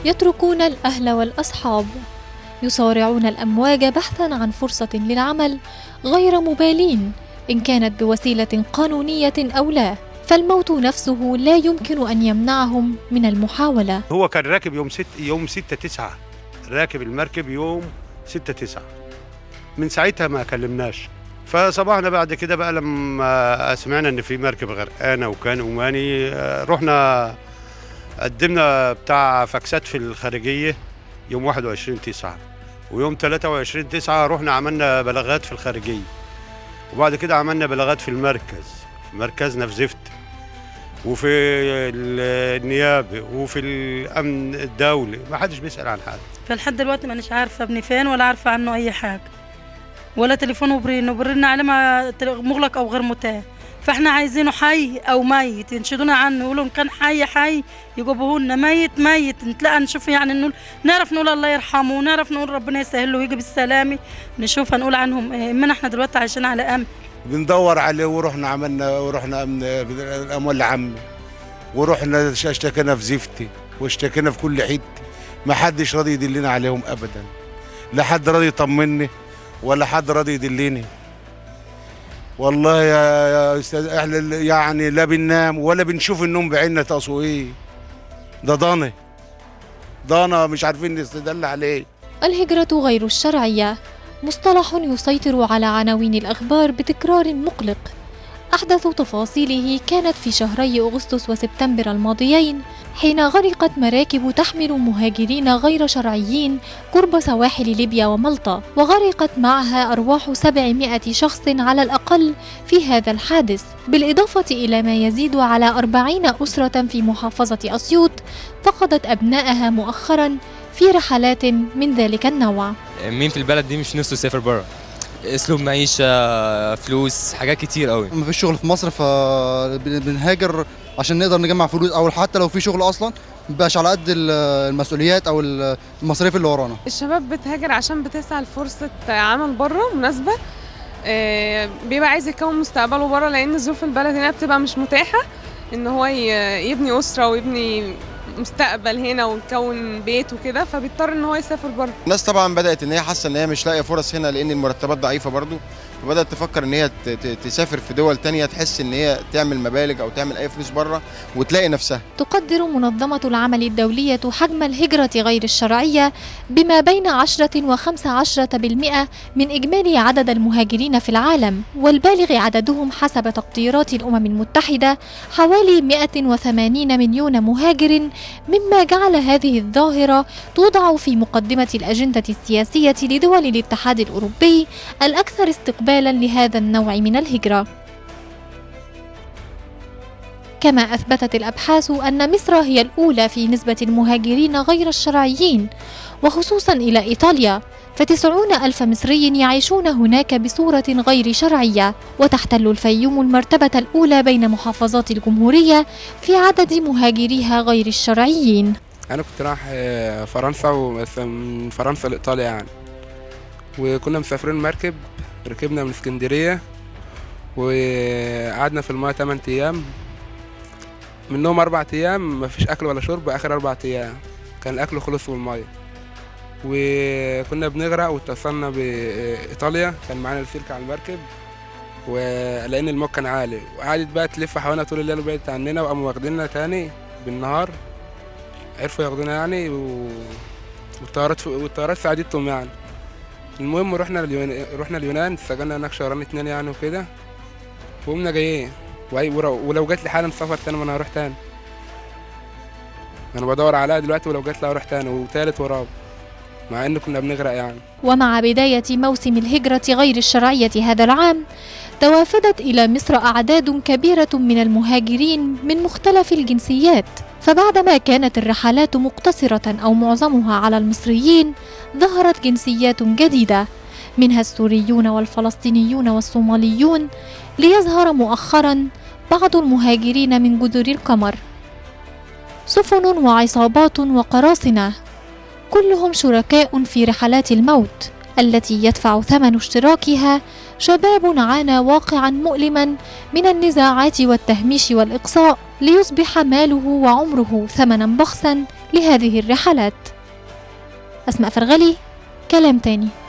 يتركون الأهل والأصحاب يصارعون الأمواج بحثا عن فرصة للعمل غير مبالين إن كانت بوسيلة قانونية أو لا فالموت نفسه لا يمكن أن يمنعهم من المحاولة هو كان راكب يوم ست يوم 6 9 راكب المركب يوم 6 9 من ساعتها ما كلمناش فصباحنا بعد كده بقى لما سمعنا ان في مركب غرقانه وكان اماني آه، رحنا قدمنا بتاع فاكسات في الخارجيه يوم 21 9 ويوم 23 9 رحنا عملنا بلاغات في الخارجيه وبعد كده عملنا بلاغات في المركز في مركزنا في زفت وفي النيابه وفي الامن الدولي ما حدش بيسال عن حاجه فلحد دلوقتي مانيش عارفه ابني فين ولا عارفه عنه اي حاجه ولا تليفونه برين وبرن عليه ما تل- مغلق او غير متاح فاحنا عايزينه حي او ميت ينشدونا عنه يقولوا ان كان حي حي يجيبوه لنا ميت ميت نتلاقى نشوف يعني نقول نعرف نقول الله يرحمه ونعرف نقول ربنا يسهل له ويجي بالسلامه نشوف هنقول عنهم ايه اما احنا دلوقتي عايشين على امن بندور عليه ورحنا عملنا ورحنا أمن الاموال العامه ورحنا اشتكينا في زفتي واشتكينا في كل حته ما حدش راضي يدلنا عليهم ابدا لا حد راضي يطمني ولا حد راضي يدلني والله يا يا استاذ احنا ال- يعني لا بننام ولا بنشوف النوم بعيننا تقصوا ايه ده ضنا ضنا مش عارفين نستدل عليه الهجرة غير الشرعية مصطلح يسيطر على عناوين الأخبار بتكرار مقلق أحدث تفاصيله كانت في شهري أغسطس وسبتمبر الماضيين حين غرقت مراكب تحمل مهاجرين غير شرعيين قرب سواحل ليبيا ومالطا وغرقت معها أرواح 700 شخص على الأقل في هذا الحادث بالإضافة إلى ما يزيد على 40 أسرة في محافظة أسيوط فقدت أبنائها مؤخرا في رحلات من ذلك النوع مين في البلد دي مش نفسه يسافر بره اسلوب معيشه فلوس حاجات كتير قوي مفيش شغل في مصر فبنهاجر عشان نقدر نجمع فلوس او حتى لو في شغل اصلا مبقاش على قد ال- المسؤوليات او ال- المصاريف اللي ورانا الشباب بتهاجر عشان بتسعى لفرصة عمل بره مناسبة آه، بيبقى عايز يكون مستقبله بره لأن ظروف البلد هنا بتبقى مش متاحة إن هو ي- يبني أسرة ويبني مستقبل هنا ويكون بيت وكده فبيضطر إن هو يسافر بره الناس طبعا بدات ان هي حاسه ان هي مش لاقيه فرص هنا لان المرتبات ضعيفه برضو فبدات تفكر ان هي ت- ت- تسافر في دول تانية تحس ان هي تعمل مبالغ او تعمل اي فلوس بره وتلاقي نفسها تقدر منظمة العمل الدولية حجم الهجرة غير الشرعية بما بين 10 و 15% من إجمالي عدد المهاجرين في العالم والبالغ عددهم حسب تقديرات الأمم المتحدة حوالي 180 مليون مهاجر مما جعل هذه الظاهرة توضع في مقدمة الأجندة السياسية لدول الاتحاد الأوروبي الأكثر استقبالا لهذا النوع من الهجرة كما أثبتت الأبحاث أن مصر هي الأولى في نسبة المهاجرين غير الشرعيين وخصوصا إلى إيطاليا فتسعون ألف مصري يعيشون هناك بصورة غير شرعية وتحتل الفيوم المرتبة الأولى بين محافظات الجمهورية في عدد مهاجريها غير الشرعيين انا كنت رايح آه، فرنسا ومن فرنسا لايطاليا يعني وكنا مسافرين مركب ركبنا من اسكندريه وقعدنا في المايه 8 ايام منهم اربع ايام مفيش اكل ولا شرب اخر اربع ايام كان الاكل خلص والميه وكنا بنغرق واتصلنا بايطاليا كان معانا السلك على المركب ولان الموج كان عالي وقعدت بقى تلف حوالينا طول الليل وبعدت عننا وقاموا واخديننا تاني بالنهار عرفوا ياخدونا يعني و... والطيارات والطيارات ساعدتهم يعني المهم رحنا اليونان رحنا اليونان سجلنا هناك شهرين اتنين يعني وكده وقمنا جايين وأي- ورا- ولو جات لي حاله سفر تاني ما انا هروح تاني انا بدور عليها دلوقتي ولو جات لي هروح تاني وتالت ورابع مع ان كنا بنغرق يعني ومع بداية موسم الهجرة غير الشرعية هذا العام توافدت إلى مصر أعداد كبيرة من المهاجرين من مختلف الجنسيات فبعدما كانت الرحلات مقتصرة أو معظمها على المصريين ظهرت جنسيات جديدة منها السوريون والفلسطينيون والصوماليون ليظهر مؤخرا بعض المهاجرين من جزر القمر سفن وعصابات وقراصنة كلهم شركاء في رحلات الموت التي يدفع ثمن اشتراكها شباب عانى واقعا مؤلما من النزاعات والتهميش والاقصاء ليصبح ماله وعمره ثمنا بخسا لهذه الرحلات أسماء فرغلي كلام تاني